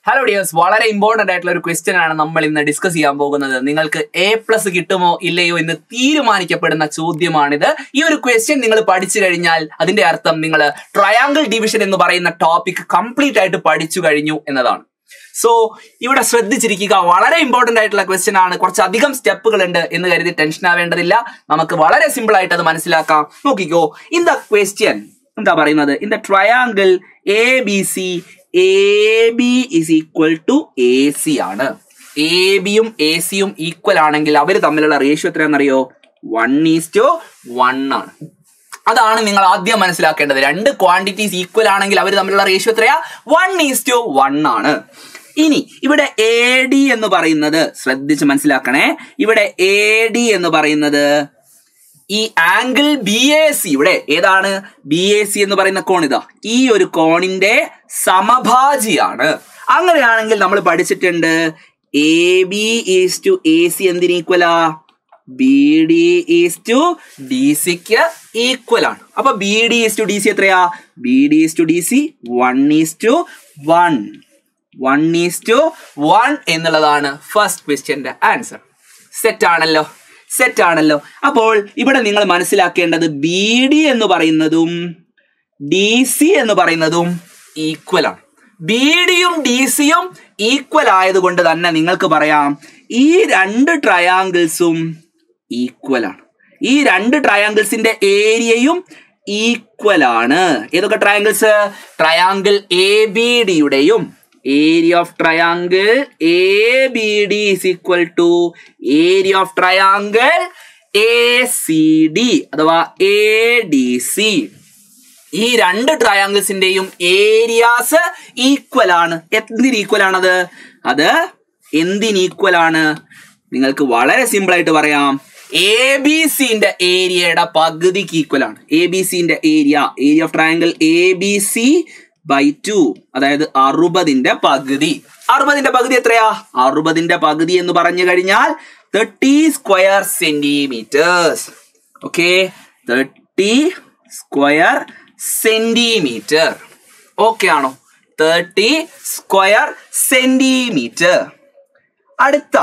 hello dears വളരെ important ആയിട്ടുള്ള ഒരു ക്വസ്റ്റ്യൻ ആണ് നമ്മൾ ഇന്ന് ഡിസ്കസ് ചെയ്യാൻ പോകുന്നത് നിങ്ങൾക്ക് എ പ്ലസ് കിട്ടുമോ ഇല്ലയോ എന്ന് തീരുമാനിക്കപ്പെടുന്ന ചോദ്യമാണിത് ഈ ഒരു ക്വസ്റ്റ്യൻ നിങ്ങൾ പഠിച്ചു കഴിഞ്ഞാൽ അതിന്റെ അർത്ഥം നിങ്ങൾ ട്രയാങ്കിൾ ഡിവിഷൻ എന്ന് പറയുന്ന ടോപ്പിക് കംപ്ലീറ്റ് ആയിട്ട് പഠിച്ചു കഴിഞ്ഞു എന്നതാണ് സോ ഇവിടെ ശ്രദ്ധിച്ചിരിക്കുക വളരെ ഇമ്പോർട്ടന്റ് ആയിട്ടുള്ള ക്വസ്റ്റ്യൻ ആണ് കുറച്ചധികം സ്റ്റെപ്പുകൾ ഉണ്ട് എന്ന് കരുതി ടെൻഷൻ ആവേണ്ടതില്ല നമുക്ക് വളരെ സിമ്പിൾ ആയിട്ട് അത് മനസ്സിലാക്കാം നോക്കിക്കോ ഇൻ ദ ക്വസ്റ്റ്യൻ എന്താ പറയുന്നത് in the triangle A B C A B is equal to A C ആണ് എ ബിയും എ സിയും ഈക്വൽ ആണെങ്കിൽ അവർ തമ്മിലുള്ള റേഷ്യോ എത്രയാണെന്നറിയോ വൺ ഈസ് ടു വൺ ആണ് അതാണ് നിങ്ങൾ ആദ്യം മനസ്സിലാക്കേണ്ടത് രണ്ട് ക്വാണ്ടിറ്റീസ് ഈക്വൽ ആണെങ്കിൽ അവർ തമ്മിലുള്ള റേഷ്യോ എത്രയാ വൺ ഈസ് ടു വൺ ആണ് ഇനി ഇവിടെ എ ഡി എന്ന് പറയുന്നത് ശ്രദ്ധിച്ച് മനസ്സിലാക്കണേ ഇവിടെ എ ഡി എന്ന് പറയുന്നത് ഈ ആംഗിൾ ബി എ സി ഇവിടെ ഏതാണ് ബി എ സി എന്ന് പറയുന്ന കോൺ ഇതാ ഈ ഒരു കോണിന്റെ സമഭാജിയാണ് അങ്ങനെയാണെങ്കിൽ നമ്മൾ പഠിച്ചിട്ടുണ്ട് A B is to A C എന്തിന് ഈക്വലാ B D is to D സിക്ക് ഈക്വൽ ആണ് അപ്പൊ B D is to D C എത്രയാ B D is to D C one is to one one is to one എന്നുള്ളതാണ് first ക്വസ്റ്റ്യന്റെ answer set ആണല്ലോ set ആണല്ലോ അപ്പോൾ ഇവിടെ നിങ്ങൾ മനസ്സിലാക്കേണ്ടത് ബി ഡി എന്ന് പറയുന്നതും ഡി സി എന്ന് പറയുന്നതും ഈക്വൽ ആണ് ബി ഡിയും ഡി സിയും ഈക്വൽ ആയതുകൊണ്ട് തന്നെ നിങ്ങൾക്ക് പറയാം ഈ രണ്ട് ട്രയാങ്കിൾസും ഈക്വൽ ആണ് ഈ രണ്ട് ട്രയാങ്കിൾസിന്റെ ഏരിയയും ഈക്വൽ ആണ് ഏതൊക്കെ ട്രയാങ്കിൾസ് ട്രയാങ്കിൾ എ ബി ഡിയുടെയും area of triangle A B D is equal to area of triangle A C D അഥവാ എ ഡി സി ഈ രണ്ട് ട്രയാങ്കിൾസിന്റെയും ഏരിയാസ് ഈക്വൽ ആണ് എന്തിന് ഈക്വൽ ആണത് അത് എന്തിന് ഈക്വൽ ആണ് നിങ്ങൾക്ക് വളരെ സിമ്പിൾ ആയിട്ട് പറയാം എ ബി സിന്റെ ഏരിയയുടെ പകുതിക്ക് ഈക്വൽ ആണ് എ ബി സിന്റെ area area of triangle A B C by two അതായത് അറുപതിന്റെ പകുതി അറുപതിന്റെ പകുതി എത്രയാ അറുപതിന്റെ പകുതി എന്ന് പറഞ്ഞു കഴിഞ്ഞാൽ thirty square centimetres okay thirty square centimetre okay ആണോ തേർട്ടി സ്ക്വയർ സെന്റിമീറ്റർ അടുത്ത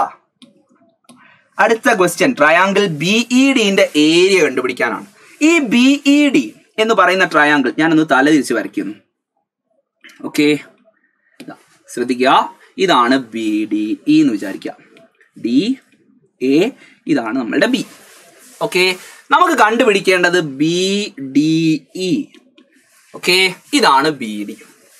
അടുത്ത ക്വസ്റ്റ്യൻ ട്രയാങ്കിൾ ബി ഇ ഡിന്റെ ഏരിയ കണ്ടുപിടിക്കാനാണ് ഈ ബി ഇ ഡി എന്ന് പറയുന്ന ട്രയാങ്കിൾ ഞാനൊന്ന് തലതിരിച്ച് വരയ്ക്കുന്നു ഓക്കെ ശ്രദ്ധിക്കുക ഇതാണ് ബി ഡി ഇ എന്ന് വിചാരിക്കുക ഡി എ ഇതാണ് നമ്മളുടെ ബി ഓക്കെ നമുക്ക് കണ്ടുപിടിക്കേണ്ടത് ബി ഡി ഇ ഓക്കെ ഇതാണ് ബി ഡി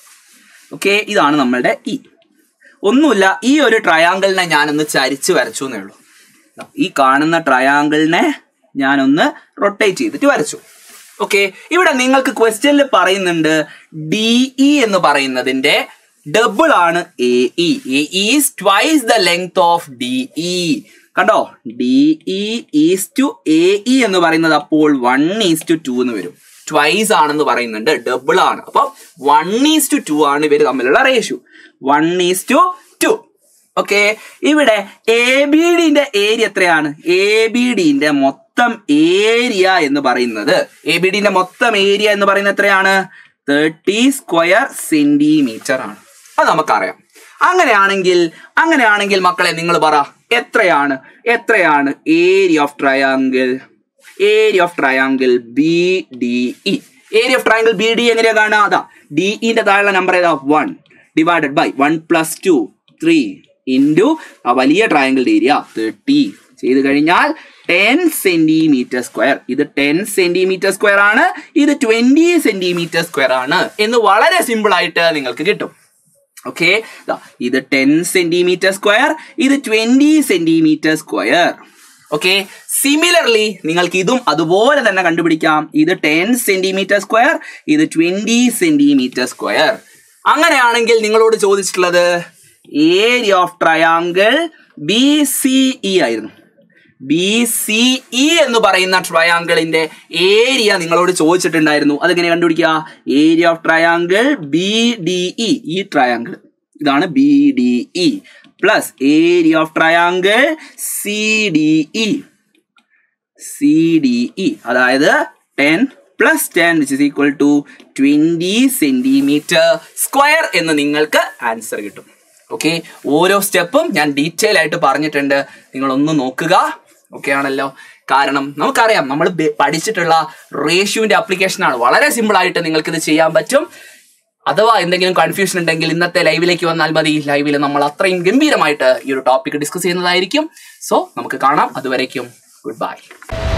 ഓക്കെ ഇതാണ് നമ്മളുടെ ഇ ഒന്നുമില്ല ഈ ഒരു ട്രയാങ്കിളിനെ ഞാനൊന്ന് ചരിച്ച് വരച്ചു എന്നേ ഉള്ളൂ ഈ കാണുന്ന ട്രയാങ്കിളിനെ ഞാനൊന്ന് റൊട്ടേറ്റ് ചെയ്തിട്ട് വരച്ചു ഓക്കെ ഇവിടെ നിങ്ങൾക്ക് ക്വസ്റ്റ്യനിൽ പറയുന്നുണ്ട് ഡി ഇ എന്ന് പറയുന്നതിന്റെ ഡബിൾ ആണ് A E A is twice the length of D E കണ്ടോ D E is to A E എന്ന് പറയുന്നത് അപ്പോൾ വൺ ഈസ് ടു ടു എന്ന് വരും ട്വൈസ് ആണെന്ന് പറയുന്നുണ്ട് ഡബിൾ ആണ് അപ്പൊ വൺ ഈസ് ടു ടു ആണ് ഇവർ തമ്മിലുള്ള ratio one is to two okay ഇവിടെ എ ബി ഡിന്റെ ഏരിയ എത്രയാണ് എ ബി ഡിന്റെ മൊത്തം ഏരിയ എന്ന് പറയുന്നത് എ ബി ഡിന്റെ മൊത്തം ഏരിയ എന്ന് പറയുന്നത് എത്രയാണ് തേർട്ടി സ്ക്വയർ സെന്റിമീറ്റർ ആണ് അത് നമുക്കറിയാം അങ്ങനെയാണെങ്കിൽ അങ്ങനെയാണെങ്കിൽ മക്കളെ നിങ്ങൾ പറ എത്രയാണ് എത്രയാണ് area of triangle area of triangle B D E area of triangle B D എങ്ങനെയാ കാണുക അതാ ഡി ഇന്റെ താഴെ നമ്പർ ഏതാ one divided by one plus two three into ആ വലിയ ട്രയാങ്കിളിന്റെ ഏരിയ തേർട്ടി ചെയ്ത് കഴിഞ്ഞാൽ ടെൻ സെന്റിമീറ്റർ സ്ക്വയർ ഇത് ടെൻ സെന്റിമീറ്റർ സ്ക്വയർ ആണ് ഇത് ട്വന്റി സെന്റിമീറ്റർ സ്ക്വയർ ആണ് എന്ന് വളരെ സിമ്പിൾ ആയിട്ട് നിങ്ങൾക്ക് കിട്ടും ഓക്കെ ഇത് ടെൻ സെന്റിമീറ്റർ സ്ക്വയർ ഇത് twenty centimetre square okay similarly നിങ്ങൾക്ക് ഇതും അതുപോലെ തന്നെ കണ്ടുപിടിക്കാം ഇത് ടെൻ സെന്റിമീറ്റർ സ്ക്വയർ ഇത് ട്വന്റി സെന്റിമീറ്റർ സ്ക്വയർ അങ്ങനെയാണെങ്കിൽ നിങ്ങളോട് ചോദിച്ചിട്ടുള്ളത് area of triangle B C E ആയിരുന്നു ബി സി ഇ എന്ന് പറയുന്ന ട്രയാങ്കിളിന്റെ ഏരിയ നിങ്ങളോട് ചോദിച്ചിട്ടുണ്ടായിരുന്നു അതെങ്ങനെ കണ്ടുപിടിക്കുക area of triangle B D E ഈ ട്രയാങ്കിൾ ഇതാണ് B D E plus area of triangle C D E C D E അതായത് ten plus ten which is equal to twenty centimetre square എന്ന് നിങ്ങൾക്ക് answer കിട്ടും okay ഓരോ സ്റ്റെപ്പും ഞാൻ detail ആയിട്ട് പറഞ്ഞിട്ടുണ്ട് നിങ്ങളൊന്ന് നോക്കുക ഓക്കെ ആണല്ലോ കാരണം നമുക്കറിയാം നമ്മൾ പഠിച്ചിട്ടുള്ള റേഷ്യൂവിന്റെ ആപ്ലിക്കേഷൻ ആണ് വളരെ സിമ്പിൾ ആയിട്ട് നിങ്ങൾക്ക് ഇത് ചെയ്യാൻ പറ്റും അഥവാ എന്തെങ്കിലും കൺഫ്യൂഷൻ ഉണ്ടെങ്കിൽ ഇന്നത്തെ ലൈവിലേക്ക് വന്നാൽ മതി ലൈവിൽ നമ്മൾ അത്രയും ഗംഭീരമായിട്ട് ഈ ഒരു ടോപ്പിക് ഡിസ്കസ് ചെയ്യുന്നതായിരിക്കും സോ നമുക്ക് കാണാം അതുവരേക്കും ഗുഡ് ബൈ